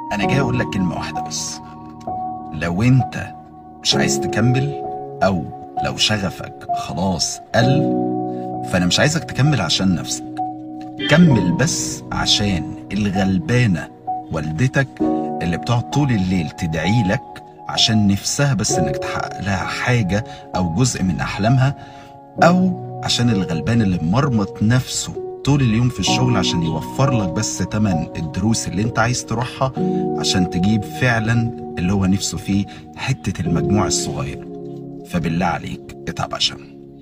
انا جاي اقول لك كلمه واحده بس لو انت مش عايز تكمل او لو شغفك خلاص قل فانا مش عايزك تكمل عشان نفسك كمل بس عشان الغلبانه والدتك اللي بتقعد طول الليل تدعي لك عشان نفسها بس انك تحقق لها حاجه او جزء من احلامها او عشان الغلبان اللي مرمط نفسه طول اليوم في الشغل عشان يوفر لك بس تمن الدروس اللي انت عايز تروحها عشان تجيب فعلا اللي هو نفسه فيه حتة المجموع الصغير فبالله عليك اتعب عشان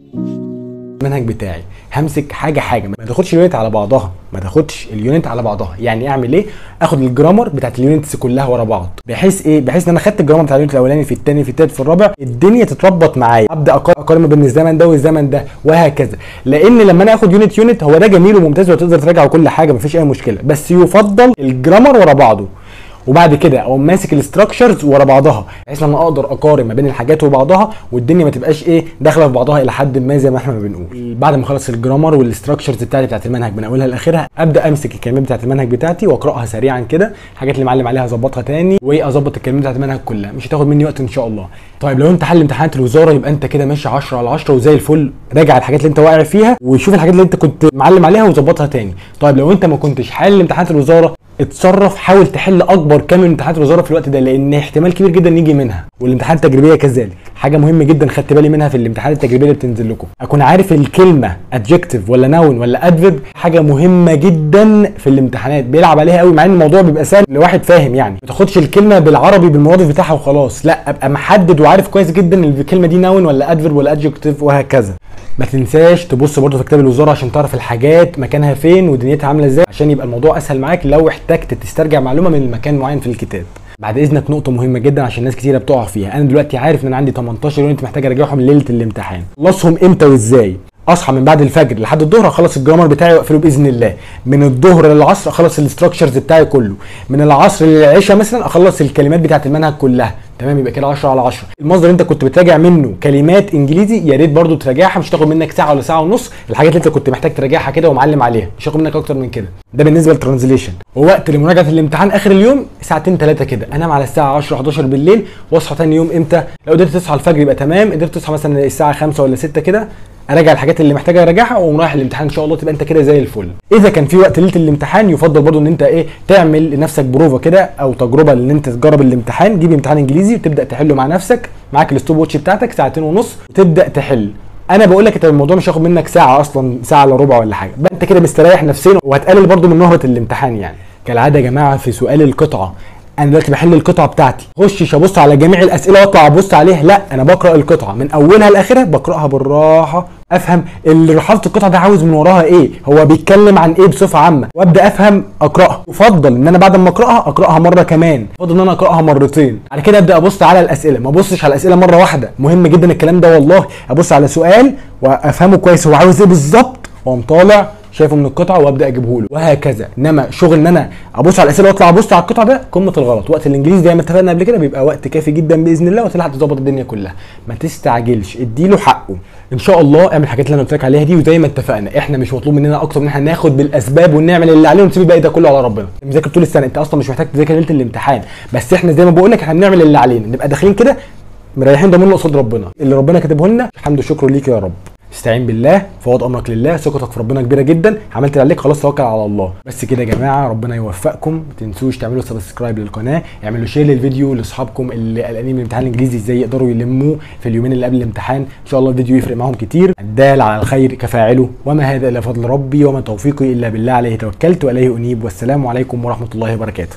المنهج بتاعي همسك حاجه حاجه ما تاخدش اليونت على بعضها ما تاخدش اليونت على بعضها يعني اعمل ايه اخد الجرامر بتاعت اليونتس كلها ورا بعض بحيث ايه بحيث ان انا خدت الجرامر بتاع اليونت الاولاني في الثاني في الثالث في الرابع الدنيا تتربط معايا ابدا أقا- اقارن ما بين الزمن ده والزمن ده وهكذا لان لما انا اخد يونت يونت هو ده جميل وممتاز وتقدر تراجع كل حاجه مفيش اي مشكله بس يفضل الجرامر ورا بعضه وبعد كده اقوم ماسك الاستراكشرز ورا بعضها بحيث ان انا اقدر اقارن ما بين الحاجات وبعضها والدنيا ما تبقاش ايه داخله في بعضها الى حد ما زي ما احنا ما بنقول بعد ما اخلص الجرامر والاستراكشرز بتاعتي بتاعت المنهج من اولها لاخرها ابدا امسك الكلمات بتاعت المنهج بتاعتي واقراها سريعا كده الحاجات اللي معلم عليها اظبطها تاني واظبط الكلمات بتاعت المنهج كلها مش هتاخد مني وقت ان شاء الله طيب لو انت حل امتحانات الوزاره يبقى انت كده ماشي 10 على 10 وزي الفل راجع الحاجات اللي انت واقع فيها وشوف الحاجات اللي انت كنت معلم عليها وظبطها تاني طيب لو انت ما كنتش حل امتحانات الوزاره اتصرف حاول تحل اكبر كم من امتحانات الوزاره في الوقت ده لان احتمال كبير جدا يجي منها والامتحانات التجريبيه كذلك حاجه مهمه جدا خدت بالي منها في الامتحانات التجريبيه اللي بتنزل لكم اكون عارف الكلمه adjective ولا noun ولا adverb حاجه مهمه جدا في الامتحانات بيلعب عليها قوي مع ان الموضوع بيبقى سهل لواحد فاهم يعني ما تاخدش الكلمه بالعربي بالمرادف بتاعها وخلاص لا ابقى محدد وعارف كويس جدا الكلمه دي noun ولا adverb ولا adjective وهكذا ما تنساش تبص برضه في كتاب الوزاره عشان تعرف الحاجات مكانها فين ودنيتها عامله ازاي عشان يبقى الموضوع اسهل معاك لو احتجت تسترجع معلومه من مكان معين في الكتاب بعد اذنك نقطه مهمه جدا عشان ناس كتيره بتقع فيها انا دلوقتي عارف ان انا عندي 18 يونت محتاج اراجعهم ليله الامتحان خلصهم امتى وازاي اصحى من بعد الفجر لحد الظهر اخلص الجرامر بتاعي واقفله باذن الله من الظهر للعصر اخلص الاستراكشرز بتاعي كله من العصر للعشاء مثلا اخلص الكلمات بتاعت المنهج كلها تمام يبقى كده 10 على 10 المصدر اللي انت كنت بتراجع منه كلمات انجليزي يا ريت برضو تراجعها مش تاخد منك ساعه ولا ساعه ونص الحاجات اللي انت كنت محتاج تراجعها كده ومعلم عليها مش هاخد منك اكتر من كده ده بالنسبه للترانزليشن ووقت لمراجعه الامتحان اخر اليوم ساعتين ثلاثه كده انام على الساعه 10 11 بالليل واصحى تاني يوم امتى لو قدرت تصحى الفجر يبقى تمام قدرت تصحى مثلا الساعه 5 ولا 6 كده اراجع الحاجات اللي محتاجه اراجعها واقوم رايح الامتحان ان شاء الله تبقى انت كده زي الفل اذا كان في وقت ليله الامتحان يفضل برضو ان انت ايه تعمل لنفسك بروفه كده او تجربه ان انت تجرب الامتحان جيب امتحان انجليزي وتبدا تحله مع نفسك معاك الستوب واتش بتاعتك ساعتين ونص وتبدا تحل انا بقول لك انت الموضوع مش هياخد منك ساعه اصلا ساعه الا ربع ولا حاجه بقى انت كده مستريح نفسيا وهتقلل برضو من نهره الامتحان يعني كالعاده يا جماعه في سؤال القطعه انا دلوقتي بحل القطعه بتاعتي خشش ابص على جميع الاسئله واطلع ابص عليها لا انا بقرا القطعه من اولها لاخرها بقراها بالراحه افهم اللي حافظ القطعه ده عاوز من وراها ايه هو بيتكلم عن ايه بصفه عامه وابدا افهم اقراها يفضل ان انا بعد ما اقراها اقراها مره كمان يفضل ان انا اقراها مرتين على كده ابدا ابص على الاسئله ما ابصش على الاسئله مره واحده مهم جدا الكلام ده والله ابص على سؤال وافهمه كويس هو عاوز ايه بالظبط واقوم طالع شايفه من القطعه وابدا اجيبه له وهكذا انما شغل ان انا ابص على الاسئله واطلع ابص على القطعه ده قمه الغلط وقت الانجليزي زي ما اتفقنا قبل كده بيبقى وقت كافي جدا باذن الله وتلحق تظبط الدنيا كلها ما تستعجلش اديله حقه ان شاء الله اعمل الحاجات اللي انا قلت لك عليها دي وزي ما اتفقنا احنا مش مطلوب مننا اكتر من احنا ناخد بالاسباب ونعمل اللي علينا ونسيب الباقي ده كله على ربنا مذاكر طول السنه انت اصلا مش محتاج تذاكر ليله الامتحان بس احنا زي ما بقول لك احنا بنعمل اللي علينا نبقى داخلين كده مريحين ضميرنا قصاد ربنا اللي ربنا كاتبه لنا الحمد والشكر ليك يا رب استعين بالله فوض امرك لله ثقتك في ربنا كبيره جدا عملت اللي عليك خلاص توكل على الله بس كده يا جماعه ربنا يوفقكم ما تنسوش تعملوا سبسكرايب للقناه اعملوا شير للفيديو لاصحابكم اللي قلقانين من الامتحان الانجليزي ازاي يقدروا يلموه في اليومين اللي قبل الامتحان ان شاء الله الفيديو يفرق معاهم كتير الدال على الخير كفاعله وما هذا الا فضل ربي وما توفيقي الا بالله عليه توكلت واليه انيب والسلام عليكم ورحمه الله وبركاته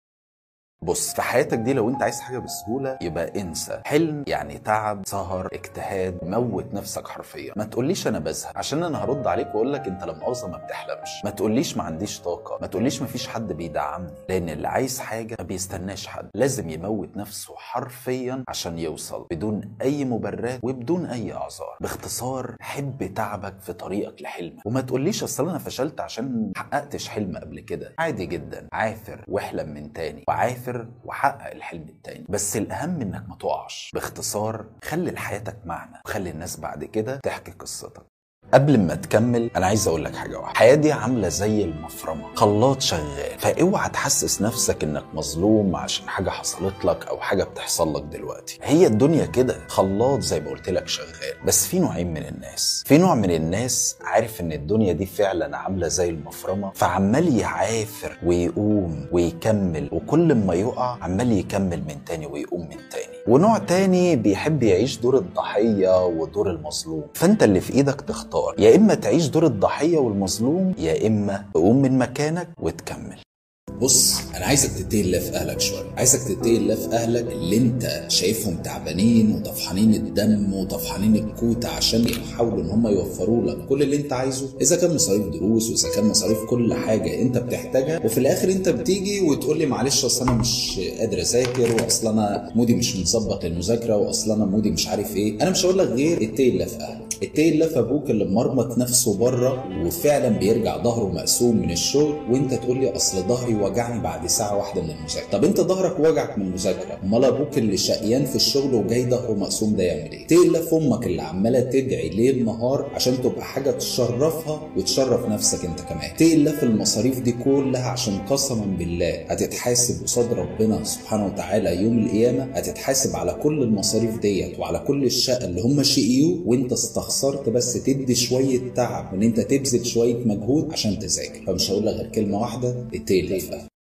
بص في حياتك دي لو انت عايز حاجه بسهوله يبقى انسى حلم يعني تعب سهر اجتهاد موت نفسك حرفيا ما تقوليش انا بزهق عشان انا هرد عليك واقول لك انت لما مؤاخذه ما بتحلمش ما تقوليش ما عنديش طاقه ما تقوليش ما فيش حد بيدعمني لان اللي عايز حاجه ما بيستناش حد لازم يموت نفسه حرفيا عشان يوصل بدون اي مبررات وبدون اي اعذار باختصار حب تعبك في طريقك لحلمك وما تقوليش اصل انا فشلت عشان محققتش حلم قبل كده عادي جدا عافر واحلم من تاني وعافر وحقق الحلم التاني بس الاهم انك ما تقعش باختصار خلي لحياتك معنى وخلي الناس بعد كده تحكي قصتك قبل ما تكمل انا عايز اقول لك حاجه واحده الحياه دي عامله زي المفرمه خلاط شغال فاوعى تحسس نفسك انك مظلوم عشان حاجه حصلت لك او حاجه بتحصل لك دلوقتي هي الدنيا كده خلاط زي ما قلت لك شغال بس في نوعين من الناس في نوع من الناس عارف ان الدنيا دي فعلا عامله زي المفرمه فعمال يعافر ويقوم ويكمل وكل ما يقع عمال يكمل من تاني ويقوم من تاني ونوع تاني بيحب يعيش دور الضحيه ودور المظلوم فانت اللي في ايدك تختار يا اما تعيش دور الضحيه والمظلوم يا اما تقوم من مكانك وتكمل بص انا عايزك تتقي الله في اهلك شويه عايزك تتقي الله في اهلك اللي انت شايفهم تعبانين وطفحانين الدم وطفحانين الكوت عشان يحاولوا ان هم يوفروا لك كل اللي انت عايزه اذا كان مصاريف دروس واذا كان مصاريف كل حاجه انت بتحتاجها وفي الاخر انت بتيجي وتقول لي معلش اصل انا مش قادر اذاكر واصل انا مودي مش مظبط للمذاكره واصل انا مودي مش عارف ايه انا مش هقول لك غير اتقي الله في اهلك اتقي الله في ابوك اللي مرمط نفسه بره وفعلا بيرجع ظهره مقسوم من الشغل وانت تقول لي اصل ظهري وجعني بعد ساعه واحده من المذاكره طب انت ظهرك وجعك من المذاكره امال ابوك اللي شقيان في الشغل وجاي ظهره مقسوم ده يعمل ايه اتقي الله في امك اللي عماله تدعي ليل نهار عشان تبقى حاجه تشرفها وتشرف نفسك انت كمان اتقي الله في المصاريف دي كلها عشان قسما بالله هتتحاسب قصاد ربنا سبحانه وتعالى يوم القيامه هتتحاسب على كل المصاريف ديت وعلى كل الشقه اللي هم شقيوه وانت استخسرت بس تدي شويه تعب وان انت تبذل شويه مجهود عشان تذاكر فمش هقول لك غير كلمه واحده اتقي الله في أهلك.